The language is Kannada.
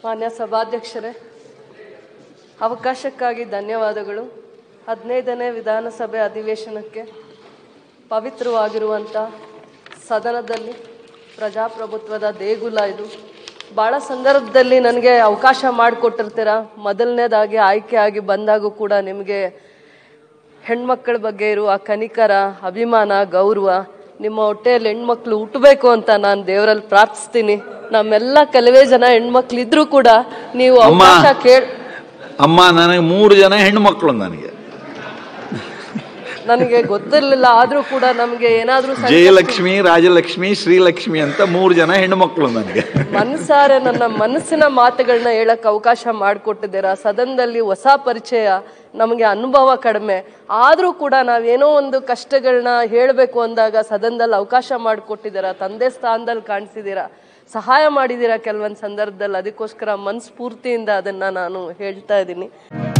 ಮಾನ್ಯ ಸಭಾಧ್ಯಕ್ಷರೇ ಅವಕಾಶಕ್ಕಾಗಿ ಧನ್ಯವಾದಗಳು ಹದಿನೈದನೇ ವಿಧಾನಸಭೆ ಅಧಿವೇಶನಕ್ಕೆ ಪವಿತ್ರವಾಗಿರುವಂಥ ಸದನದಲ್ಲಿ ಪ್ರಜಾಪ್ರಭುತ್ವದ ದೇಗುಲ ಇದು ಭಾಳ ಸಂದರ್ಭದಲ್ಲಿ ನನಗೆ ಅವಕಾಶ ಮಾಡಿಕೊಟ್ಟಿರ್ತೀರ ಮೊದಲನೇದಾಗಿ ಆಯ್ಕೆ ಆಗಿ ಬಂದಾಗೂ ಕೂಡ ನಿಮಗೆ ಹೆಣ್ಮಕ್ಳ ಬಗ್ಗೆ ಇರುವ ಕನಿಕರ ಅಭಿಮಾನ ಗೌರವ ನಿಮ್ಮ ಹೊಟ್ಟೆಯಲ್ಲಿ ಹೆಣ್ಮಕ್ಳು ಹುಟ್ಟಬೇಕು ಅಂತ ನಾನು ದೇವರಲ್ಲಿ ಪ್ರಾರ್ಥಿಸ್ತೀನಿ ನಮ್ಮೆಲ್ಲ ಕೆಲವೇ ಜನ ಹೆಣ್ಮಕ್ಳು ಇದ್ರೂ ಕೂಡ ನೀವು ಅಮ್ಮ. ಅವಕಾಶ ಕೇಳ್ ಅಮ್ಮ ನನಗೆ ಮೂರು ಜನ ಹೆಣ್ಮಕ್ಳು ನನಗೆ ನನಗೆ ಗೊತ್ತಿರಲಿಲ್ಲ ಆದ್ರೂ ಕೂಡ ನಮಗೆ ಏನಾದ್ರೂ ಸಂಕಷ್ಟ- ಜಯಲಕ್ಷ್ಮಿ ರಾಜಲಕ್ಷ್ಮಿ ಶ್ರೀಲಕ್ಷ್ಮಿ ಅಂತ ಮೂರು ಜನ ಹೆಣ್ಮಕ್ಳು ನನಗೆ ಮನಸಾರೆ ನನ್ನ ಮನಸ್ಸಿನ ಮಾತುಗಳನ್ನ ಹೇಳಕ್ ಅವಕಾಶ ಮಾಡಿಕೊಟ್ಟಿದ್ದೀರಾ ಸದನದಲ್ಲಿ ಹೊಸ ಪರಿಚಯ ನಮಗೆ ಅನುಭವ ಕಡಿಮೆ ಆದರೂ ಕೂಡ ನಾವೇನೋ ಒಂದು ಕಷ್ಟಗಳನ್ನ ಹೇಳಬೇಕು ಅಂದಾಗ ಸದನದಲ್ಲಿ ಅವಕಾಶ ಮಾಡಿಕೊಟ್ಟಿದ್ದೀರಾ ತಂದೆ ಸ್ಥಾನದಲ್ಲಿ ಕಾಣಿಸಿದ್ದೀರಾ ಸಹಾಯ ಮಾಡಿದ್ದೀರಾ ಕೆಲವೊಂದು ಸಂದರ್ಭದಲ್ಲಿ ಅದಕ್ಕೋಸ್ಕರ ಮನಸ್ಫೂರ್ತಿಯಿಂದ ಅದನ್ನ ನಾನು ಹೇಳ್ತಾ ಇದ್ದೀನಿ